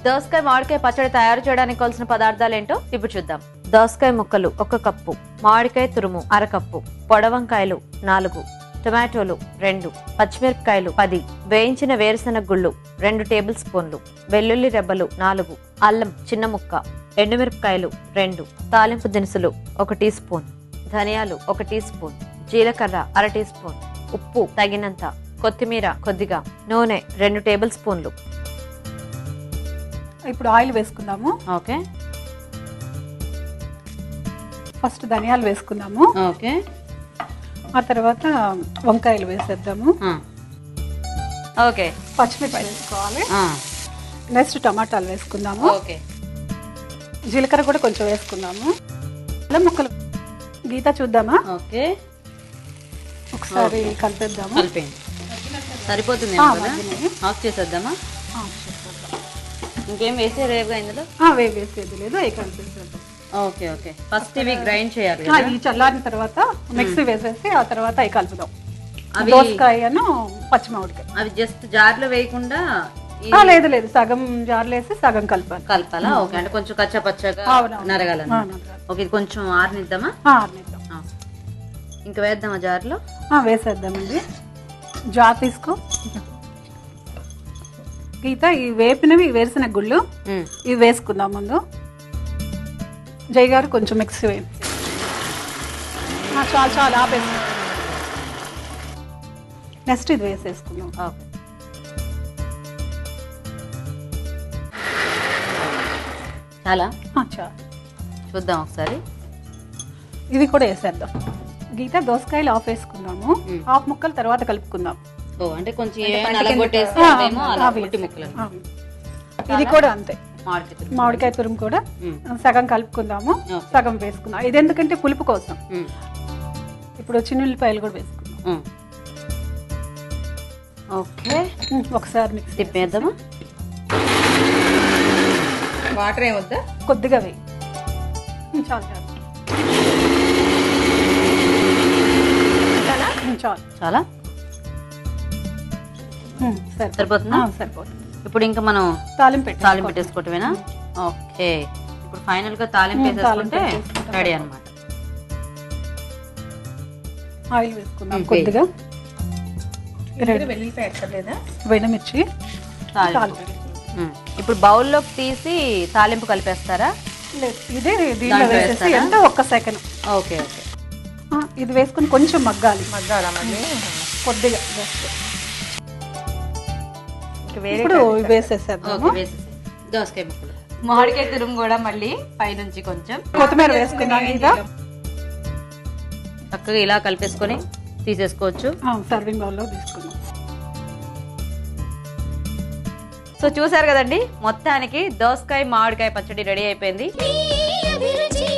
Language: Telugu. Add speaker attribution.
Speaker 1: దోసకాయ మామిడికాయ పచ్చడి తయారు చేయడానికి కావాల్సిన పదార్థాలు ఏంటో ఇప్పుడు చూద్దాం దోసకాయ ముక్కలు ఒక కప్పు మామిడికాయ తురుము అరకప్పు పొడవంకాయలు నాలుగు టొమాటోలు రెండు పచ్చిమిరపకాయలు పది వేయించిన వేరుశెనగ గుళ్ళు రెండు టేబుల్ స్పూన్లు వెల్లుల్లి రెబ్బలు నాలుగు అల్లం చిన్న ముక్క ఎండుమిరపకాయలు రెండు తాలింపు దినుసులు ఒక టీ స్పూన్ ధనియాలు ఒక టీ స్పూన్ జీలకర్ర అర టీ స్పూన్ ఉప్పు తగినంత కొత్తిమీర కొద్దిగా నూనె రెండు టేబుల్ స్పూన్లు
Speaker 2: ఇప్పుడు ఆయిల్ వేసుకుందాము
Speaker 1: ఓకే
Speaker 2: ఫస్ట్ ధనియాలు వేసుకుందాము
Speaker 1: ఓకే
Speaker 2: ఆ తర్వాత వంకాయలు వేసేద్దాము
Speaker 1: ఓకే
Speaker 2: పచ్చిమిర్చి వేసుకోవాలి నెక్స్ట్ టమాటాలు వేసుకుందాము
Speaker 1: ఓకే
Speaker 2: జీలకర్ర కూడా కొంచెం వేసుకుందాము అల్లం ముక్కలు గీత చూద్దామా
Speaker 1: ఓకే
Speaker 2: ఒకసారి కలిపేద్దాము
Speaker 1: కలిపేయండి సరిపోతుంది
Speaker 2: ఆ,
Speaker 1: కదా
Speaker 2: మధ్యనే.
Speaker 1: ఆఫ్ చేసేద్దామా
Speaker 2: ఆ, చేసేద్దాం.
Speaker 1: ఇంకేం వేసే రేవుగా ఇందులో
Speaker 2: ఆ, వే వేసేది లేదు అవి కలిపేసేద్దాం
Speaker 1: ఓకే ఓకే ఫస్ట్ ఇవి గ్రైండ్ చేయాలి
Speaker 2: ఆ,
Speaker 1: కదా
Speaker 2: ఇవి చల్లారిన తర్వాత మిక్సీ వేసేసి ఆ తర్వాత అవి కలుపుదాం
Speaker 1: అవి-
Speaker 2: దోసకాయను పచ్చిమామిడికాయ
Speaker 1: అవి జస్ట్ జార్లో వేయకుండా ఈ
Speaker 2: ఆ, లేదు లేదు సగం జార్లు వేసి సగం కలపాలి
Speaker 1: కలపాలా ఓకే అంటే కొంచెం కచ్చా పచ్చగా
Speaker 2: అవునవును.
Speaker 1: నరగాలని
Speaker 2: ఆ, నరగాలి.
Speaker 1: ఓకే ఇది కొంచెం ఆరనిద్దామా
Speaker 2: ఆ, ఆరనిద్దాం.
Speaker 1: ఆ. ఇంకా వేద్దామా జార్లో
Speaker 2: ఆ, వేసేద్దామండి జార్ తీసుకో గీత ఈ వేపినవి వేసిన గుళ్ళు ఇవి వేసుకుందాం ముందు జై గారు కొంచెం మిక్సీ వేయండి ఆ, చాలు చాలు ఆపేసి నెక్స్ట్ ఇది వేసేసుకుందాం
Speaker 1: ఓకే చాలా
Speaker 2: ఆ, చాలు
Speaker 1: చూద్దాం ఒకసారి
Speaker 2: ఇవి కూడా వేసేద్దాం గీత దోసకాయలు ఆఫ్ వేసుకుందాము
Speaker 1: మ్.
Speaker 2: ఆఫ్ ముక్కలు తర్వాత కలుపుకుందాం
Speaker 1: ఓ అంటే కొంచెం ఏమైనా నలగొట్టేస్తే
Speaker 2: ఆ,
Speaker 1: అవేమో అలా
Speaker 2: అవి.
Speaker 1: పొట్టి ముక్కలు
Speaker 2: ఆ. ఇది కూడా అంతే
Speaker 1: మామిడికాయ తురుము.
Speaker 2: మామిడికాయ తురుము కూడా
Speaker 1: మ్.
Speaker 2: సగం కలుపుకుందాము
Speaker 1: ఓకే.
Speaker 2: సగం వేసుకుందాం ఇది ఎందుకంటే పులుపు కోసం
Speaker 1: మ్.
Speaker 2: ఇప్పుడు చిన్నుల్లిపాయలు కూడా వేసుకుందాం
Speaker 1: మ్. ఓకే
Speaker 2: మ్, ఒకసారి మిక్సీ
Speaker 1: తిప్పేద్దామా
Speaker 3: వాటర్ ఏమొద్దా
Speaker 2: కొద్దిగా వేయి మ్, చాలు చాలు మ్, చాలు
Speaker 1: చాలా
Speaker 2: మ్, సరే
Speaker 1: సరిపోతుందా?
Speaker 2: ఆ, సరిపోతుంది
Speaker 1: ఇప్పుడు ఇంకా మనం
Speaker 2: తాలింపు పెట్టి
Speaker 1: తాలింపు పెట్టేసుకోవటమేనా ఓకే ఇప్పుడు ఫైనల్ గా తాలింపు
Speaker 2: మ్, తాలింపు
Speaker 1: వేసేసుకుంటే
Speaker 2: వేసేసుకుంటాం.
Speaker 1: రెడీ అన్నమాట
Speaker 2: ఆయిల్ వేసుకుందాం
Speaker 1: మ్,
Speaker 2: కొద్దిగా
Speaker 3: ఇందులో వెల్లుల్లిపాయ ఎక్కర్లేదా
Speaker 2: వెనమిర్చి
Speaker 1: తాలింపు
Speaker 2: తాలింపు
Speaker 1: మ్. ఇప్పుడు బౌల్లోకి తీసి తాలింపు కలిపేస్తారా
Speaker 2: లేదు ఇదే దీంట్లో
Speaker 1: దాంట్లో
Speaker 2: వేసేసి
Speaker 1: వేస్తారా?
Speaker 2: ఎంత ఒక్క సెకండ్
Speaker 1: ఓకే ఓకే
Speaker 2: ఇది వేసుకుని కొంచెం మగ్గాలి
Speaker 3: మగ్గాల మళ్ళీ
Speaker 2: కొద్దిగా just.
Speaker 3: ఇంక వేరే
Speaker 2: ఇప్పుడు ఇవి వేసేసేద్దాము
Speaker 1: ఓకే వేసేసి దోసకాయ ముక్కలు మామిడికాయ తురుము కూడా మళ్ళీ పైనుంచి కొంచెం
Speaker 2: కొత్తిమీర వేసుకుందాం ఇంకా
Speaker 1: చక్కగా ఇలా కలిపేసుకొని తీసేసుకోవచ్చు
Speaker 2: సర్వింగ్ బౌల్లో తీసుకుందాం
Speaker 1: సో చూసారు కదండి మొత్తానికి దోసకాయ మామిడికాయ పచ్చడి రెడీ అయిపోయింది
Speaker 4: మీ అభిరుచి